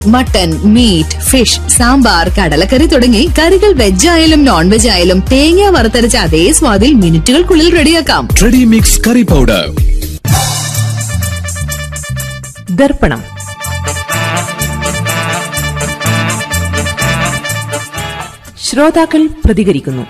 Mutton meet fish sambar കടലക്കറി തുടങ്ങി കറികൾ വെജ് ആയാലും നോൺ വെജ് ആയാലും തേങ്ങ വറുത്തരച്ച അതേ സ്വാദിൽ മിനിറ്റുകൾക്കുള്ളിൽ റെഡിയാക്കാം ട്രെഡി മിക്സ് കറി പൗഡർ ദർപ്പണം ശ്രോതാക്കൾ പ്രതികരിക്കുന്നു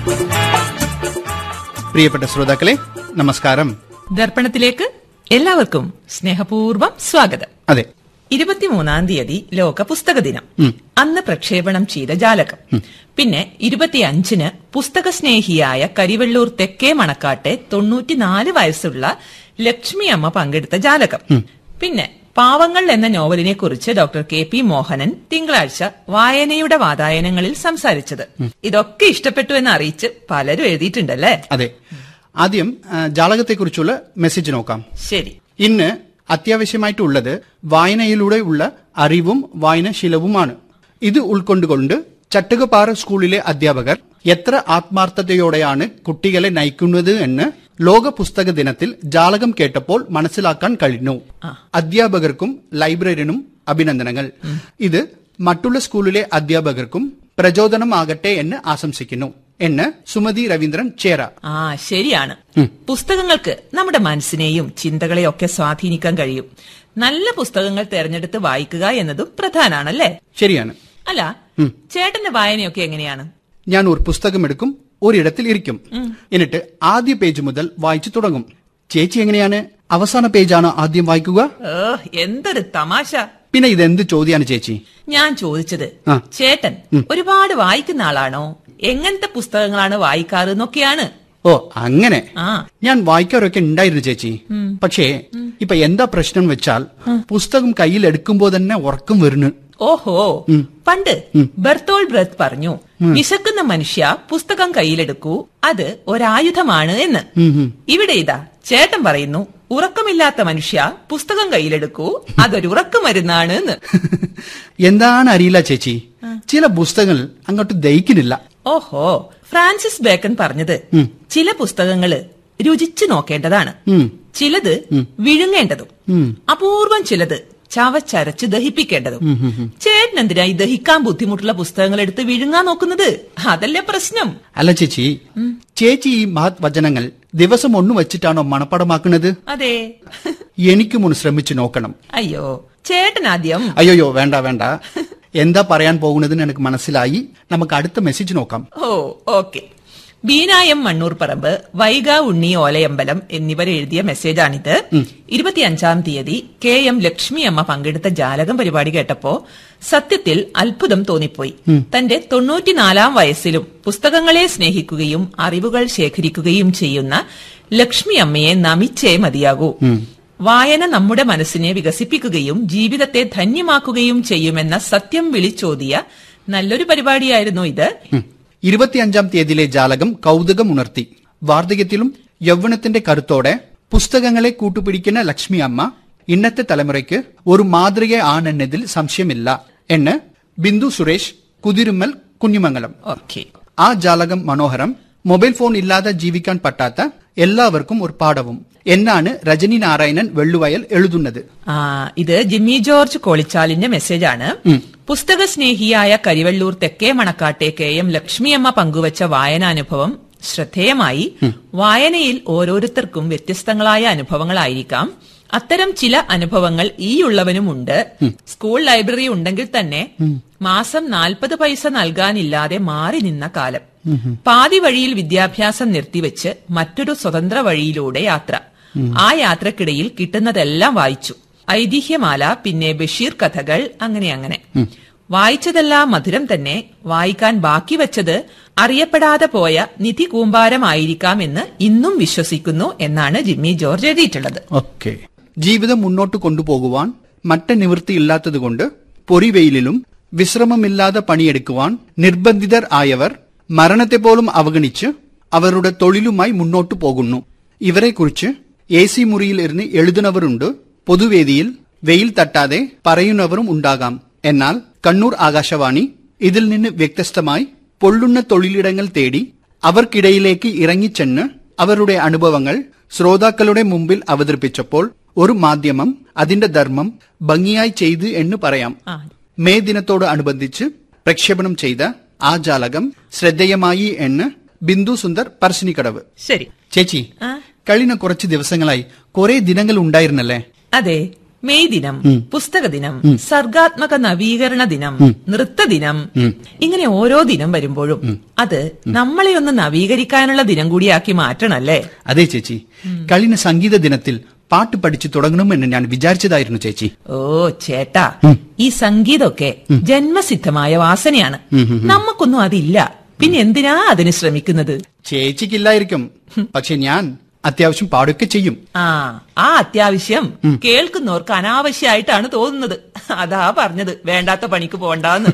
പ്രിയപ്പെട്ട ശ്രോതാക്കളെ നമസ്കാരം ദർപ്പണത്തിലേക്ക് എല്ലാവർക്കും സ്നേഹപൂർവ്വം സ്വാഗതം അതെ ഇരുപത്തിമൂന്നാം തീയതി ലോക പുസ്തക ദിനം അന്ന് പ്രക്ഷേപണം ചെയ്ത ജാലകം പിന്നെ ഇരുപത്തിയഞ്ചിന് പുസ്തക സ്നേഹിയായ കരിവെള്ളൂർ തെക്കേ മണക്കാട്ടെ തൊണ്ണൂറ്റിനാല് വയസ്സുള്ള ലക്ഷ്മി അമ്മ പങ്കെടുത്ത ജാലകം പിന്നെ പാവങ്ങൾ എന്ന നോവലിനെ കുറിച്ച് ഡോക്ടർ കെ പി മോഹനൻ തിങ്കളാഴ്ച വായനയുടെ വാതായനങ്ങളിൽ സംസാരിച്ചത് ഇതൊക്കെ ഇഷ്ടപ്പെട്ടു എന്ന് അറിയിച്ച് പലരും എഴുതിയിട്ടുണ്ടല്ലേ അതെ ആദ്യം ആ, ജാലകത്തെക്കുറിച്ചുള്ള മെസ്സേജ് നോക്കാം ശരി ഇന്ന് അത്യാവശ്യമായിട്ടുള്ളത് വായനയിലൂടെ ഉള്ള അറിവും വായനശീലവുമാണ് ഇത് ഉൾക്കൊണ്ടുകൊണ്ട് ചട്ടുകപ്പാറ സ്കൂളിലെ അധ്യാപകർ എത്ര ആത്മാർത്ഥതയോടെയാണ് കുട്ടികളെ നയിക്കുന്നത് എന്ന് ലോക പുസ്തക ദിനത്തിൽ ജാലകം കേട്ടപ്പോൾ മനസ്സിലാക്കാൻ കഴിഞ്ഞു അധ്യാപകർക്കും ലൈബ്രറിനും അഭിനന്ദനങ്ങൾ ഇത് മറ്റുള്ള സ്കൂളിലെ അധ്യാപകർക്കും പ്രചോദനമാകട്ടെ എന്ന് ആശംസിക്കുന്നു എന്ന് സുമതി രവീന്ദ്രൻ ചേര ആ ശരിയാണ് പുസ്തകങ്ങൾക്ക് നമ്മുടെ മനസ്സിനെയും ചിന്തകളെയും ഒക്കെ സ്വാധീനിക്കാൻ കഴിയും നല്ല പുസ്തകങ്ങൾ തെരഞ്ഞെടുത്ത് വായിക്കുക എന്നതും പ്രധാനാണല്ലേ ശരിയാണ് അല്ല ചേട്ടന്റെ വായനയൊക്കെ എങ്ങനെയാണ് ഞാൻ ഒരു പുസ്തകം എടുക്കും ഒരിടത്തിൽ ഇരിക്കും എന്നിട്ട് ആദ്യ പേജ് മുതൽ വായിച്ചു തുടങ്ങും ചേച്ചി എങ്ങനെയാണ് അവസാന പേജാണ് ആദ്യം വായിക്കുക ഏ എന്തൊരു തമാശ പിന്നെ ഇതെന്ത് ചോദ്യാണ് ചേച്ചി ഞാൻ ചോദിച്ചത് ആ. ചേട്ടൻ ഒരുപാട് വായിക്കുന്ന ആളാണോ എങ്ങനത്തെ പുസ്തകങ്ങളാണ് വായിക്കാറ് എന്നൊക്കെയാണ് ഓ അങ്ങനെ ആ ഞാൻ വായിക്കാറൊക്കെ ഉണ്ടായിരുന്നു ചേച്ചി പക്ഷേ ഇപ്പൊ എന്താ പ്രശ്നം വെച്ചാൽ പുസ്തകം കയ്യിൽ എടുക്കുമ്പോ തന്നെ ഉറക്കം വരുന്നു ഓഹോ പണ്ട് ബെർത്തോൾ ബ്രത്ത് പറഞ്ഞു വിശക്കുന്ന മനുഷ്യ പുസ്തകം കയ്യിലെടുക്കൂ അത് ഒരായുധമാണ് എന്ന് ഇവിടെ ഇതാ ചേട്ടൻ പറയുന്നു ഉറക്കമില്ലാത്ത മനുഷ്യ പുസ്തകം കയ്യിലെടുക്കൂ അതൊരു ഉറക്കമരുന്നാണ് എന്ന് എന്താണ് അറിയില്ല ചേച്ചി ചില പുസ്തകങ്ങൾ അങ്ങോട്ട് ദഹിക്കുന്നില്ല ഓഹോ ഫ്രാൻസിസ് ബേക്കൻ പറഞ്ഞത് ചില പുസ്തകങ്ങള് രുചിച്ചു നോക്കേണ്ടതാണ് ചിലത് വിഴുങ്ങേണ്ടതും അപൂർവം ചിലത് ചവച്ചരച്ച് ദഹിപ്പിക്കേണ്ടതും ചേട്ടൻ എന്തിനാ ഈ ദഹിക്കാൻ ബുദ്ധിമുട്ടുള്ള പുസ്തകങ്ങൾ എടുത്ത് വിഴുങ്ങാൻ നോക്കുന്നത് അതല്ലേ പ്രശ്നം അല്ല ചേച്ചി ചേച്ചി ഈ മഹത് വചനങ്ങൾ ദിവസം ഒന്നു വെച്ചിട്ടാണോ മണപ്പടമാക്കുന്നത് അതെ എനിക്കും ഒന്ന് ശ്രമിച്ചു നോക്കണം അയ്യോ ചേട്ടൻ ആദ്യം അയ്യോയോ വേണ്ട വേണ്ട എന്താ പറയാൻ പോകുന്നതെന്ന് എനിക്ക് മനസ്സിലായി നമുക്ക് അടുത്ത മെസ്സേജ് നോക്കാം ഓ ഓക്കെ ബീനായം മണ്ണൂർ പറമ്പ് വൈഗ ഉണ്ണി ഓലയമ്പലം എന്നിവർ എഴുതിയ മെസ്സേജാണിത് ഇരുപത്തിയഞ്ചാം തീയതി കെ എം ലക്ഷ്മി അമ്മ പങ്കെടുത്ത ജാലകം പരിപാടി കേട്ടപ്പോ സത്യത്തിൽ അത്ഭുതം തോന്നിപ്പോയി തന്റെ തൊണ്ണൂറ്റിനാലാം വയസ്സിലും പുസ്തകങ്ങളെ സ്നേഹിക്കുകയും അറിവുകൾ ശേഖരിക്കുകയും ചെയ്യുന്ന ലക്ഷ്മി അമ്മയെ നമിച്ചേ മതിയാകൂ വായന നമ്മുടെ മനസ്സിനെ വികസിപ്പിക്കുകയും ജീവിതത്തെ ധന്യമാക്കുകയും ചെയ്യുമെന്ന സത്യം വിളിച്ചോതിയ നല്ലൊരു പരിപാടിയായിരുന്നു ഇത് ഇരുപത്തിയഞ്ചാം തീയതിയിലെ ജാലകം കൗതുകമുണർത്തി വാർദ്ധക്യത്തിലും യൗവനത്തിന്റെ കരുത്തോടെ പുസ്തകങ്ങളെ കൂട്ടുപിടിക്കുന്ന ലക്ഷ്മി അമ്മ ഇന്നത്തെ തലമുറയ്ക്ക് ഒരു മാതൃക ആണെന്നതിൽ സംശയമില്ല എന്ന് ബിന്ദു സുരേഷ് കുതിരുമ്മൽ കുഞ്ഞുമംഗലം ഓക്കെ ആ ജാലകം മനോഹരം മൊബൈൽ ഫോൺ ഇല്ലാതെ ജീവിക്കാൻ പറ്റാത്ത എല്ലാവർക്കും ഒരു പാഠവും എന്നാണ് രജനി നാരായണൻ വെള്ളുവയൽ എഴുതുന്നത് ആ ഇത് ജിമ്മി ജോർജ് കോളിച്ചാലിന്റെ മെസ്സേജാണ് പുസ്തക സ്നേഹിയായ കരിവള്ളൂർ തെക്കേ മണക്കാട്ടെ കെ എം ലക്ഷ്മിയമ്മ പങ്കുവച്ച വായനാനുഭവം ശ്രദ്ധേയമായി വായനയിൽ ഓരോരുത്തർക്കും വ്യത്യസ്തങ്ങളായ അനുഭവങ്ങളായിരിക്കാം അത്തരം ചില അനുഭവങ്ങൾ ഈ ഉള്ളവനുമുണ്ട് സ്കൂൾ ലൈബ്രറി ഉണ്ടെങ്കിൽ തന്നെ മാസം നാൽപ്പത് പൈസ നൽകാനില്ലാതെ മാറി നിന്ന കാലം പാതി വഴിയിൽ വിദ്യാഭ്യാസം നിർത്തിവെച്ച് മറ്റൊരു സ്വതന്ത്ര വഴിയിലൂടെ യാത്ര ആ യാത്രക്കിടയിൽ കിട്ടുന്നതെല്ലാം വായിച്ചു ഐതിഹ്യമാല പിന്നെ ബഷീർ കഥകൾ അങ്ങനെ അങ്ങനെ വായിച്ചതെല്ലാം മധുരം തന്നെ വായിക്കാൻ ബാക്കി വച്ചത് അറിയപ്പെടാതെ പോയ നിധി കൂമ്പാരമായിരിക്കാമെന്ന് ഇന്നും വിശ്വസിക്കുന്നു എന്നാണ് ജിമ്മി ജോർജ് എഴുതിയിട്ടുള്ളത് ഓക്കെ ജീവിതം മുന്നോട്ട് കൊണ്ടുപോകുവാൻ മറ്റ നിവൃത്തിയില്ലാത്തതുകൊണ്ട് പൊറിവെയിലിലും വിശ്രമമില്ലാതെ പണിയെടുക്കുവാൻ നിർബന്ധിതർ ആയവർ മരണത്തെ പോലും അവഗണിച്ച് അവരുടെ തൊഴിലുമായി മുന്നോട്ടു പോകുന്നു ഇവരെക്കുറിച്ച് എ സി മുറിയിൽ ഇരുന്ന് എഴുതുന്നവരുണ്ട് പൊതുവേദിയിൽ വെയിൽ തട്ടാതെ പറയുന്നവരും ഉണ്ടാകാം എന്നാൽ കണ്ണൂർ ആകാശവാണി ഇതിൽ നിന്ന് വ്യത്യസ്തമായി പൊള്ളുന്ന തൊഴിലിടങ്ങൾ തേടി അവർക്കിടയിലേക്ക് ഇറങ്ങിച്ചെന്ന് അവരുടെ അനുഭവങ്ങൾ ശ്രോതാക്കളുടെ മുമ്പിൽ അവതരിപ്പിച്ചപ്പോൾ ഒരു മാധ്യമം അതിന്റെ ധർമ്മം ഭംഗിയായി ചെയ്തു എന്ന് പറയാം ആ മെയ് ദിനത്തോട് അനുബന്ധിച്ച് പ്രക്ഷേപണം ചെയ്ത ആ ജാലകം ശ്രദ്ധേയമായി എന്ന് ബിന്ദു സുന്ദർ പറശ്ശിനിക്കടവ് ശരി ചേച്ചി ആ? കഴിഞ്ഞ കുറച്ച് ദിവസങ്ങളായി കുറെ ദിനങ്ങൾ ഉണ്ടായിരുന്നല്ലേ അതെ മെയ് ദിനം പുസ്തക ദിനം സർഗാത്മക നവീകരണ ദിനം നൃത്ത ദിനം ഇങ്ങനെ ഓരോ ദിനം വരുമ്പോഴും അത് നമ്മളെ ഒന്ന് നവീകരിക്കാനുള്ള ദിനം കൂടിയാക്കി മാറ്റണല്ലേ അതെ ചേച്ചി കഴിഞ്ഞ സംഗീത ദിനത്തിൽ പാട്ട് പഠിച്ചു തുടങ്ങണമെന്ന് ഞാൻ വിചാരിച്ചതായിരുന്നു ചേച്ചി ഓ ചേട്ടാ ഈ സംഗീതമൊക്കെ ജന്മസിദ്ധമായ വാസനയാണ് നമുക്കൊന്നും അതില്ല പിന്നെ എന്തിനാ അതിന് ശ്രമിക്കുന്നത് ചേച്ചിക്കില്ലായിരിക്കും പക്ഷെ ഞാൻ അത്യാവശ്യം പാടുകയൊക്കെ ചെയ്യും ആ ആ അത്യാവശ്യം കേൾക്കുന്നവർക്ക് അനാവശ്യമായിട്ടാണ് തോന്നുന്നത് അതാ പറഞ്ഞത് വേണ്ടാത്ത പണിക്ക് പോണ്ടാന്ന്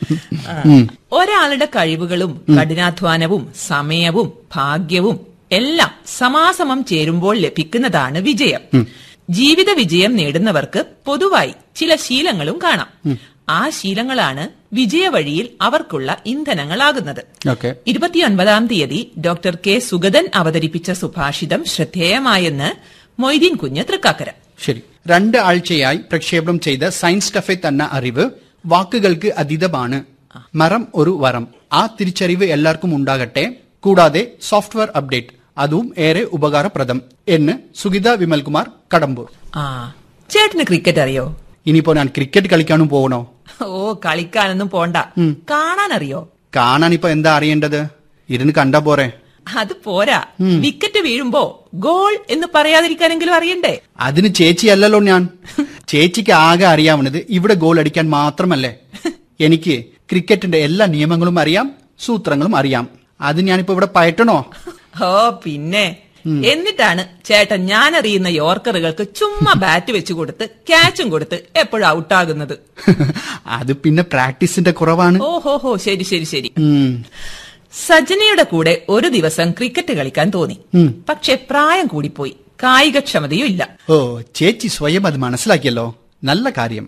ആ. ഒരാളുടെ കഴിവുകളും കഠിനാധ്വാനവും സമയവും ഭാഗ്യവും എല്ലാം സമാസമം ചേരുമ്പോൾ ലഭിക്കുന്നതാണ് വിജയം ജീവിത വിജയം നേടുന്നവർക്ക് പൊതുവായി ചില ശീലങ്ങളും കാണാം ആ ശീലങ്ങളാണ് വിജയവഴിയിൽ അവർക്കുള്ള ഇന്ധനങ്ങളാകുന്നത് ഓക്കെ ഇരുപത്തിയൊൻപതാം തീയതി ഡോക്ടർ കെ സുഗതൻ അവതരിപ്പിച്ച സുഭാഷിതം ശ്രദ്ധേയമായെന്ന് മൊയ്തീൻ കുഞ്ഞ് തൃക്കാക്കര ശരി രണ്ട് ആഴ്ചയായി പ്രക്ഷേപണം ചെയ്ത സയൻസ് കഫെ തന്ന അറിവ് വാക്കുകൾക്ക് അതീതമാണ് മരം ഒരു വരം ആ തിരിച്ചറിവ് എല്ലാവർക്കും ഉണ്ടാകട്ടെ കൂടാതെ സോഫ്റ്റ്വെയർ അപ്ഡേറ്റ് അതും ഏറെ ഉപകാരപ്രദം എന്ന് സുഗിത വിമൽകുമാർ കടമ്പൂർ ആ ചേട്ടന് ക്രിക്കറ്റ് അറിയോ ഇനിയിപ്പോ ഞാൻ ക്രിക്കറ്റ് കളിക്കാനും പോകണോ ഓ കളിക്കാനൊന്നും പോണ്ട കാണാൻ അറിയോ കാണാൻ ഇപ്പൊ എന്താ അറിയേണ്ടത് ഇരുന്ന് കണ്ടാ പോരെ അത് പോരാ വിക്കറ്റ് വീഴുമ്പോ ഗോൾ എന്ന് പറയാതിരിക്കാനെങ്കിലും അറിയണ്ടേ അതിന് ചേച്ചി അല്ലല്ലോ ഞാൻ ചേച്ചിക്ക് ആകെ അറിയാവുന്നത് ഇവിടെ ഗോൾ അടിക്കാൻ മാത്രമല്ലേ എനിക്ക് ക്രിക്കറ്റിന്റെ എല്ലാ നിയമങ്ങളും അറിയാം സൂത്രങ്ങളും അറിയാം അത് ഞാനിപ്പോ ഇവിടെ പയറ്റണോ ഓ പിന്നെ എന്നിട്ടാണ് ചേട്ടൻ ഞാൻ അറിയുന്ന യോർക്കറുകൾക്ക് ചുമ്മാ ബാറ്റ് വെച്ചു കൊടുത്ത് ക്യാച്ചും കൊടുത്ത് എപ്പോഴും ഔട്ടാകുന്നത് അത് പിന്നെ പ്രാക്ടീസിന്റെ കുറവാണ് ഓഹോ ഹോ ശരി ശരി ശരി ഉം. സജനയുടെ കൂടെ ഒരു ദിവസം ക്രിക്കറ്റ് കളിക്കാൻ തോന്നി പക്ഷെ പ്രായം കൂടിപ്പോയി കായികക്ഷമതയും ഇല്ല ഓ ചേച്ചി സ്വയം അത് മനസ്സിലാക്കിയല്ലോ നല്ല കാര്യം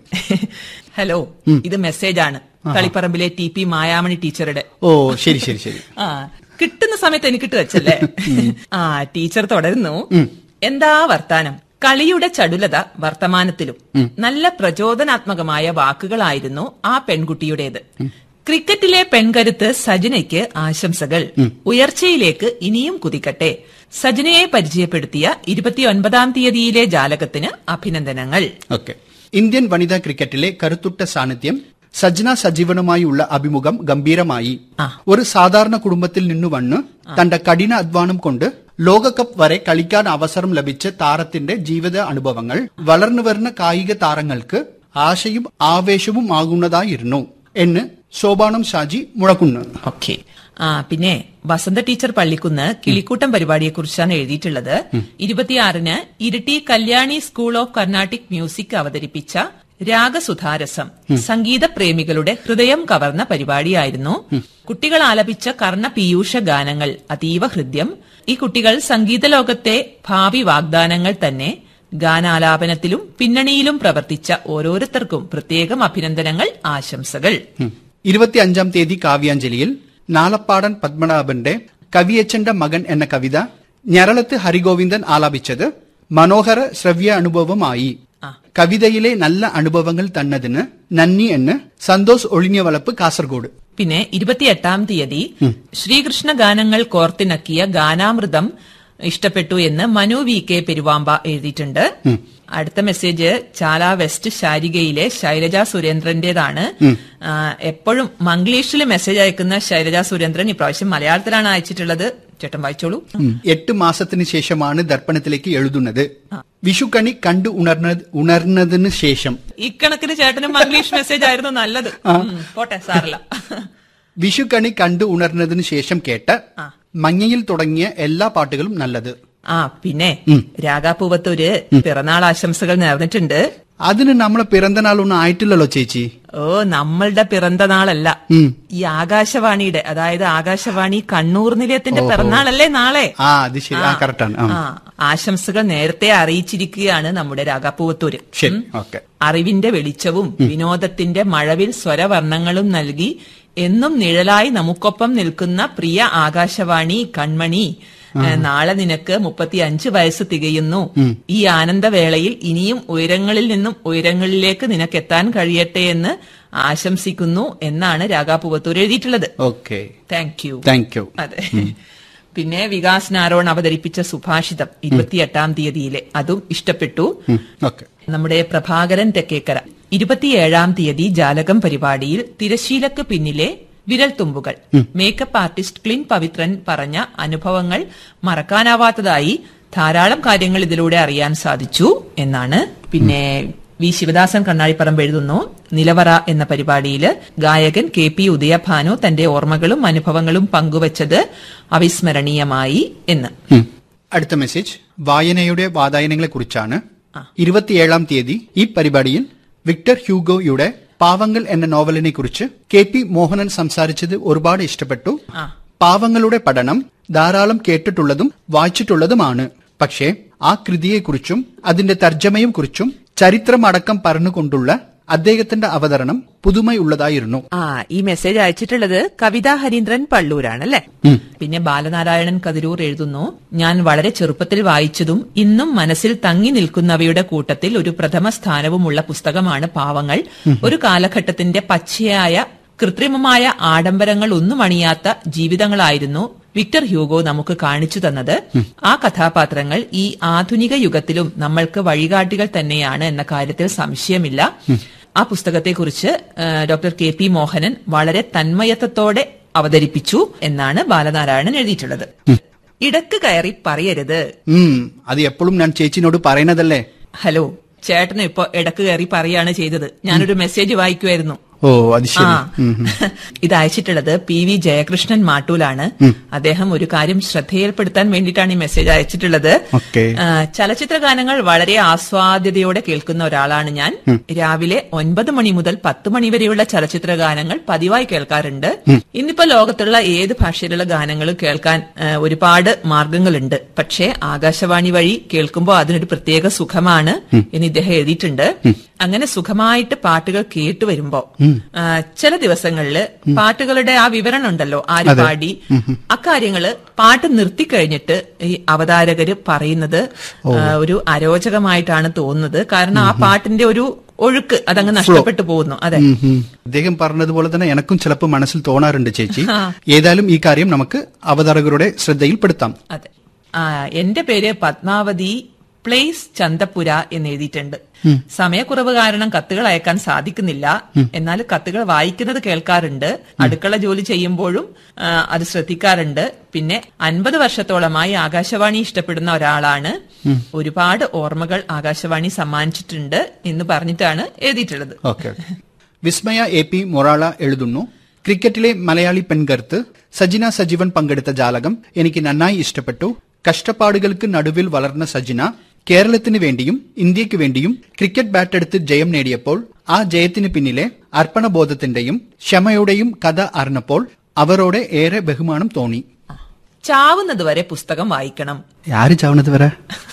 ഹലോ ഇത് മെസ്സേജാണ് കളിപ്പറമ്പിലെ ടി പി മായാമണി ടീച്ചറുടെ ഓ ശരി ശരി ശരി ആ കിട്ടുന്ന സമയത്ത് എനിക്കിട്ട് വെച്ചല്ലേ ആ ടീച്ചർ തുടരുന്നു എന്താ വർത്താനം കളിയുടെ ചടുലത വർത്തമാനത്തിലും നല്ല പ്രചോദനാത്മകമായ വാക്കുകളായിരുന്നു ആ പെൺകുട്ടിയുടേത് ക്രിക്കറ്റിലെ പെൺകരുത്ത് സജനയ്ക്ക് ആശംസകൾ ഉയർച്ചയിലേക്ക് ഇനിയും കുതിക്കട്ടെ സജനയെ പരിചയപ്പെടുത്തിയ ഇരുപത്തിയൊൻപതാം തീയതിയിലെ ജാലകത്തിന് അഭിനന്ദനങ്ങൾ ഓക്കെ ഇന്ത്യൻ വനിതാ ക്രിക്കറ്റിലെ കരുത്തുറ്റ സാന്നിധ്യം സജ്ന സജീവനുമായുള്ള അഭിമുഖം ഗംഭീരമായി ആ. ഒരു സാധാരണ കുടുംബത്തിൽ നിന്നു വന്ന് തന്റെ കഠിന അധ്വാനം കൊണ്ട് ലോകകപ്പ് വരെ കളിക്കാൻ അവസരം ലഭിച്ച താരത്തിന്റെ ജീവിത അനുഭവങ്ങൾ വളർന്നു വരുന്ന കായിക താരങ്ങൾക്ക് ആശയും ആവേശവും ആകുന്നതായിരുന്നു എന്ന് ശോഭാനം ഷാജി മുഴക്കുന്ന് ഓക്കെ ആ പിന്നെ വസന്ത ടീച്ചർ പള്ളിക്കുന്ന് കിളിക്കൂട്ടം പരിപാടിയെ കുറിച്ചാണ് എഴുതിയിട്ടുള്ളത് ഇരുപത്തിയാറിന് Iritty Kalyani school of Carnatic music അവതരിപ്പിച്ച രാഗസുധാരസം സംഗീത പ്രേമികളുടെ ഹൃദയം കവർന്ന പരിപാടിയായിരുന്നു കുട്ടികൾ ആലപിച്ച കർണ പീയൂഷ ഗാനങ്ങൾ അതീവ ഹൃദ്യം ഈ കുട്ടികൾ സംഗീത ലോകത്തെ ഭാവി വാഗ്ദാനങ്ങൾ തന്നെ ഗാനാലാപനത്തിലും പിന്നണിയിലും പ്രവർത്തിച്ച ഓരോരുത്തർക്കും പ്രത്യേകം അഭിനന്ദനങ്ങൾ ആശംസകൾ ഇരുപത്തിയഞ്ചാം തീയതി കാവ്യാഞ്ജലിയിൽ നാലപ്പാടൻ പത്മനാഭന്റെ കവിയച്ചന്റെ മകൻ എന്ന കവിത ഞരളത്ത് ഹരിഗോവിന്ദൻ ആലാപിച്ചത് മനോഹര ശ്രവ്യ അനുഭവമായി ആ. കവിതയിലെ നല്ല അനുഭവങ്ങൾ തന്നതിന് നന്ദി എന്ന് സന്തോഷ് ഒളിഞ്ഞവളപ്പ് കാസർഗോഡ് പിന്നെ ഇരുപത്തിയെട്ടാം തീയതി ശ്രീകൃഷ്ണ ഗാനങ്ങൾ കോർത്തിണക്കിയ ഗാനാമൃതം ഇഷ്ടപ്പെട്ടു എന്ന് മനു വി കെ പെരുവാമ്പ എഴുതിയിട്ടുണ്ട് അടുത്ത മെസ്സേജ് ചാല വെസ്റ്റ് ശാരികയിലെ ശൈലജ സുരേന്ദ്രന്റേതാണ് ആ, എപ്പോഴും മംഗ്ലീഷിൽ മെസ്സേജ് അയക്കുന്ന ശൈലജ സുരേന്ദ്രൻ ഇപ്രാവശ്യം മലയാളത്തിലാണ് അയച്ചിട്ടുള്ളത് ചേട്ടൻ വായിച്ചോളൂ എട്ട് മാസത്തിന് ശേഷമാണ് ദർപ്പണത്തിലേക്ക് എഴുതുന്നത് വിഷുക്കണി കണ്ടു ഉണർന്ന ഉണർന്നതിന് ശേഷം ഇക്കണക്കിന് ചേട്ടനും മംഗ്ലീഷ് മെസ്സേജ് ആയിരുന്നു നല്ലത് ഉം, പോട്ടെ സാറില്ല വിഷുക്കണി കണ്ടു ഉണർന്നതിന് ശേഷം കേട്ട് മഞ്ഞയിൽ തുടങ്ങിയ എല്ലാ പാട്ടുകളും നല്ലത് ആ പിന്നെ രാഗാപൂവത്തൂര് പിറന്നാൾ ആശംസകൾ നേർന്നിട്ടുണ്ട് അതിന് നമ്മളെ പിറന്തനാളൊന്നും ആയിട്ടില്ലല്ലോ ചേച്ചി ഓ നമ്മളുടെ പിറന്തനാളല്ല ഉം. ഈ ആകാശവാണിയുടെ അതായത് ആകാശവാണി കണ്ണൂർ നിലയത്തിന്റെ പിറന്നാളല്ലേ നാളെ ആ അത് ശരി ആ കറക്റ്റാണ് ആ ആ ആശംസകൾ നേരത്തെ അറിയിച്ചിരിക്കുകയാണ് നമ്മുടെ രാഗാപൂവത്തൂര് ശരി ഓക്കെ അറിവിന്റെ വെളിച്ചവും വിനോദത്തിന്റെ മഴവിൽ സ്വരവർണ്ണങ്ങളും നൽകി എന്നും നിഴലായി നമുക്കൊപ്പം നിൽക്കുന്ന പ്രിയ ആകാശവാണി കൺമണി ഏ, നാളെ നിനക്ക് മുപ്പത്തി അഞ്ച് വയസ്സ് തികയുന്നു ഈ ആനന്ദവേളയിൽ ഇനിയും ഉയരങ്ങളിൽ നിന്നും ഉയരങ്ങളിലേക്ക് നിനക്ക് എത്താൻ കഴിയട്ടെ എന്ന് ആശംസിക്കുന്നു എന്നാണ് രാഗാപൂവത്തൂർ എഴുതിയിട്ടുള്ളത് okay thank you thank you അതെ പിന്നെ വികാസ് നാരോൺ അവതരിപ്പിച്ച സുഭാഷിതം ഇരുപത്തിയെട്ടാം തീയതിയിലെ അതും ഇഷ്ടപ്പെട്ടു ഓക്കെ നമ്മുടെ പ്രഭാകരൻ തെക്കേക്കര ഇരുപത്തിയേഴാം തീയതി ജാലകം പരിപാടിയിൽ തിരശീലക്ക് പിന്നിലെ വിരൽത്തുമ്പുകൾ മേക്കപ്പ് ആർട്ടിസ്റ്റ് ക്ലിൻ പവിത്രൻ പറഞ്ഞ അനുഭവങ്ങൾ മറക്കാനാവാത്തതായി ധാരാളം കാര്യങ്ങൾ ഇതിലൂടെ അറിയാൻ സാധിച്ചു എന്നാണ് പിന്നെ വി ശിവദാസൻ കണ്ണാടിപ്പറമ്പ് എഴുതുന്നു നിലവറ എന്ന പരിപാടിയിൽ ഗായകൻ കെ പി ഉദയഭാനു തന്റെ ഓർമ്മകളും അനുഭവങ്ങളും പങ്കുവച്ചത് അവിസ്മരണീയമായി എന്ന് ഉം. അടുത്ത മെസ്സേജ് വായനയുടെ വാതായനങ്ങളെ കുറിച്ചാണ് ഇരുപത്തിയേഴാം തീയതി ഈ പരിപാടിയിൽ വിക്ടർ ഹ്യൂഗോയുടെ പാവങ്ങൾ എന്ന നോവലിനെ കുറിച്ച് കെ പി മോഹനൻ സംസാരിച്ചത് ഒരുപാട് ഇഷ്ടപ്പെട്ടു ആ. പാവങ്ങളുടെ പഠനം ധാരാളം കേട്ടിട്ടുള്ളതും വായിച്ചിട്ടുള്ളതുമാണ് പക്ഷേ ആ കൃതിയെക്കുറിച്ചും അതിന്റെ തർജ്ജമയും കുറിച്ചും ചരിത്രമടക്കം പറഞ്ഞുകൊണ്ടുള്ള അദ്ദേഹത്തിന്റെ അവതരണം പുതുമയുള്ളതായിരുന്നു ആ ഈ മെസ്സേജ് അയച്ചിട്ടുള്ളത് കവിതാ ഹരീന്ദ്രൻ പള്ളൂരാണല്ലേ പിന്നെ ബാലനാരായണൻ കതിരൂർ എഴുതുന്നു ഞാൻ വളരെ ചെറുപ്പത്തിൽ വായിച്ചതും ഇന്നും മനസ്സിൽ തങ്ങി നിൽക്കുന്നവയുടെ കൂട്ടത്തിൽ ഒരു പ്രഥമ സ്ഥാനവുമുള്ള പുസ്തകമാണ് പാവങ്ങൾ ഒരു കാലഘട്ടത്തിന്റെ പച്ചയായ കൃത്രിമമായ ആഡംബരങ്ങൾ ഒന്നും അണിയാത്ത ജീവിതങ്ങളായിരുന്നു വിക്ടർ ഹ്യൂഗോ നമുക്ക് കാണിച്ചു തന്നത് ആ കഥാപാത്രങ്ങൾ ഈ ആധുനിക യുഗത്തിലും നമ്മൾക്ക് വഴികാട്ടികൾ തന്നെയാണ് എന്ന കാര്യത്തിൽ സംശയമില്ല ആ പുസ്തകത്തെക്കുറിച്ച് ആ, ഡോക്ടർ കെ പി മോഹനൻ വളരെ തന്മയത്വത്തോടെ അവതരിപ്പിച്ചു എന്നാണ് ബാലനാരായണൻ എഴുതിയിട്ടുള്ളത് ഇടക്ക് കയറി പറയരുത് ഉം അത് എപ്പോഴും ഞാൻ ചേച്ചിനോട് പറയുന്നതല്ലേ ഹലോ ചേട്ടന് ഇപ്പൊ ഇടക്ക് കയറി പറയാണ് ചെയ്തത് ഞാനൊരു മെസ്സേജ് വായിക്കുമായിരുന്നു ഓ അത് ആ ശരി ഉം, ഉം. ഇത് അയച്ചിട്ടുള്ളത് പി വി ജയകൃഷ്ണൻ മാട്ടൂലാണ് അദ്ദേഹം ഒരു കാര്യം ശ്രദ്ധയിൽപ്പെടുത്താൻ വേണ്ടിയിട്ടാണ് ഈ മെസ്സേജ് അയച്ചിട്ടുള്ളത് ഓക്കേ. ആ, ചലച്ചിത്ര ഗാനങ്ങൾ വളരെ ആസ്വാദ്യതയോടെ കേൾക്കുന്ന ഒരാളാണ് ഞാൻ രാവിലെ ഒൻപത് മണി മുതൽ പത്ത് മണി വരെയുള്ള ചലച്ചിത്ര ഗാനങ്ങൾ പതിവായി കേൾക്കാറുണ്ട് ഇന്നിപ്പോ ലോകത്തുള്ള ഏത് ഭാഷയിലുള്ള ഗാനങ്ങളും കേൾക്കാൻ ആ, ഒരുപാട് മാർഗങ്ങളുണ്ട് പക്ഷേ ആകാശവാണി വഴി കേൾക്കുമ്പോൾ അതിനൊരു പ്രത്യേക സുഖമാണ് എന്ന് ഇദ്ദേഹം എഴുതിയിട്ടുണ്ട് അങ്ങനെ സുഖമായിട്ട് പാട്ടുകൾ കേട്ടു വരുമ്പോ ആ, ചില ദിവസങ്ങളില് പാട്ടുകളുടെ ആ വിവരണം ഉണ്ടല്ലോ ആര് പാടി അക്കാര്യങ്ങള് പാട്ട് നിർത്തിക്കഴിഞ്ഞിട്ട് ഈ അവതാരകര് പറയുന്നത് ആ, ഒരു അരോചകമായിട്ടാണ് തോന്നുന്നത് കാരണം ആ പാട്ടിന്റെ ഒരു ഒഴുക്ക് അതങ്ങ് നഷ്ടപ്പെട്ടു പോകുന്നു അതെ ഉം, ഉം. അദ്ദേഹം പറഞ്ഞതുപോലെ തന്നെ എനക്കും ചിലപ്പോൾ മനസ്സിൽ തോന്നാറുണ്ട് ചേച്ചി ഏതായാലും ഈ കാര്യം നമുക്ക് അവതാരകരുടെ ശ്രദ്ധയിൽപ്പെടുത്താം അതെ ആ എന്റെ പേര് പത്മാവതി പ്ലേസ് ചന്തപുര എന്ന് എഴുതിയിട്ടുണ്ട് സമയക്കുറവ് കാരണം കത്തുകൾ അയക്കാൻ സാധിക്കുന്നില്ല എന്നാൽ കത്തുകൾ വായിക്കുന്നത് കേൾക്കാറുണ്ട് അടുക്കള ജോലി ചെയ്യുമ്പോഴും ആ, അത് ശ്രദ്ധിക്കാറുണ്ട് പിന്നെ അൻപത് വർഷത്തോളമായി ആകാശവാണി ഇഷ്ടപ്പെടുന്ന ഒരാളാണ് ഒരുപാട് ഓർമ്മകൾ ആകാശവാണി സമ്മാനിച്ചിട്ടുണ്ട് എന്ന് പറഞ്ഞിട്ടാണ് എഴുതിയിട്ടുള്ളത് okay Vismaya A P Morala എഴുതുന്നു ക്രിക്കറ്റിലെ മലയാളി പെൺകരുത്ത് സജിന സജീവൻ പങ്കെടുത്ത ജാലകം എനിക്ക് നന്നായി ഇഷ്ടപ്പെട്ടു കഷ്ടപ്പാടുകൾക്ക് നടുവിൽ വളർന്ന സജിന കേരളത്തിന് വേണ്ടിയും ഇന്ത്യക്ക് വേണ്ടിയും ക്രിക്കറ്റ് ബാറ്റെടുത്ത് ജയം നേടിയപ്പോൾ ആ ജയത്തിന് പിന്നിലെ അർപ്പണബോധത്തിന്റെയും ക്ഷമയുടെയും കഥ അറിഞ്ഞപ്പോൾ അവരോട് ഏറെ ബഹുമാനം തോന്നി ചാവുന്നത് വരെ പുസ്തകം വായിക്കണം ആര് ചാവണത് വരെ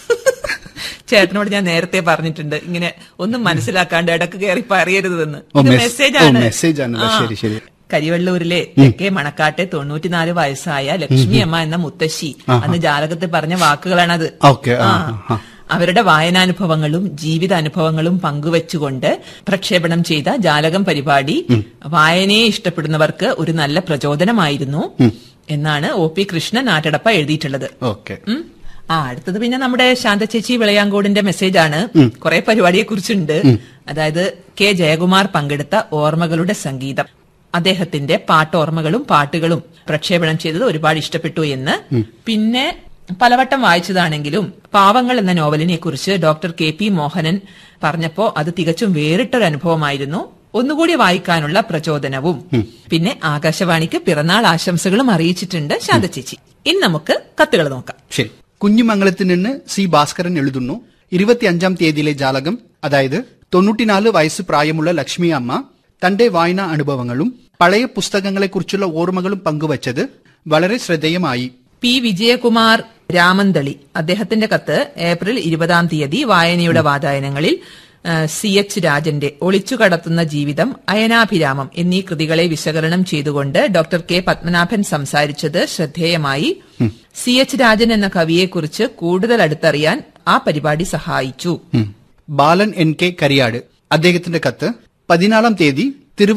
ചേട്ടനോട് ഞാൻ നേരത്തെ പറഞ്ഞിട്ടുണ്ട് ഇങ്ങനെ ഒന്നും മനസ്സിലാക്കാണ്ട് ഇടക്ക് കയറി പറയരുതെന്ന് ഓ, ഇത് മെസ്- മെസ്സേജാണ് ഓ, മെസ്സേജാണല്ലേ. ആ. ശരി, ശരി. കരിവള്ളൂരിലെ തെക്കേ മണക്കാട്ടെ തൊണ്ണൂറ്റിനാല് വയസ്സായ ലക്ഷ്മി അമ്മ എന്ന മുത്തശ്ശി അന്ന് ജാലകത്തിൽ പറഞ്ഞ വാക്കുകളാണത് ഓക്കെ ആ, ആ. ആ. അവരുടെ വായനാനുഭവങ്ങളും ജീവിതാനുഭവങ്ങളും പങ്കുവച്ചുകൊണ്ട് പ്രക്ഷേപണം ചെയ്ത ജാലകം പരിപാടി വായനയെ ഇഷ്ടപ്പെടുന്നവർക്ക് ഒരു നല്ല പ്രചോദനമായിരുന്നു എന്നാണ് ഒ പി കൃഷ്ണൻ ആറ്റടപ്പ എഴുതിയിട്ടുള്ളത് ഓക്കെ ഉം. ആ അടുത്തത് പിന്നെ നമ്മുടെ ശാന്തചേച്ചി വിളയാങ്കോടിന്റെ മെസ്സേജാണ് കുറെ പരിപാടിയെ കുറിച്ചുണ്ട് അതായത് കെ ജയകുമാർ പങ്കെടുത്ത ഓർമ്മകളുടെ സംഗീതം അദ്ദേഹത്തിന്റെ പാട്ടോർമ്മകളും പാട്ടുകളും പ്രക്ഷേപണം ചെയ്തത് ഒരുപാട് ഇഷ്ടപ്പെട്ടു എന്ന് പിന്നെ പലവട്ടം വായിച്ചതാണെങ്കിലും പാവങ്ങൾ എന്ന നോവലിനെ കുറിച്ച് ഡോക്ടർ കെ പി മോഹനൻ പറഞ്ഞപ്പോ അത് തികച്ചും വേറിട്ടൊരു അനുഭവമായിരുന്നു ഒന്നുകൂടി വായിക്കാനുള്ള പ്രചോദനവും പിന്നെ ആകാശവാണിക്ക് പിറന്നാൾ ആശംസകളും അറിയിച്ചിട്ടുണ്ട് ശാന്തചേച്ചി ഇനി നമുക്ക് കത്തുകൾ നോക്കാം ശരി കുഞ്ഞിമംഗലത്ത് നിന്ന് സി ഭാസ്കരൻ എഴുതുന്നു ഇരുപത്തിയഞ്ചാം തീയതിയിലെ ജാലകം അതായത് തൊണ്ണൂറ്റിനാല് വയസ്സ് പ്രായമുള്ള ലക്ഷ്മി അമ്മ തന്റെ വായനാ അനുഭവങ്ങളും പഴയ പുസ്തകങ്ങളെക്കുറിച്ചുള്ള ഓർമ്മകളും പങ്കുവച്ചത് വളരെ ശ്രദ്ധേയമായി പി വിജയകുമാർ രാമന്തളി അദ്ദേഹത്തിന്റെ കത്ത് ഏപ്രിൽ ഇരുപതാം തീയതി വായനയുടെ വാതായനങ്ങളിൽ ആ, സി എച്ച് രാജന്റെ ഒളിച്ചു കടത്തുന്ന ജീവിതം അയനാഭിരാമം എന്നീ കൃതികളെ വിശകലനം ചെയ്തുകൊണ്ട് ഡോക്ടർ കെ പത്മനാഭൻ സംസാരിച്ചത് ശ്രദ്ധേയമായി സി എച്ച് രാജൻ എന്ന കവിയെക്കുറിച്ച് കൂടുതൽ അടുത്തറിയാൻ ആ പരിപാടി സഹായിച്ചു ഉം. ബാലൻ എൻ കെ കരിയാട് അദ്ദേഹത്തിന്റെ കത്ത് പതിനാലാം തീയതി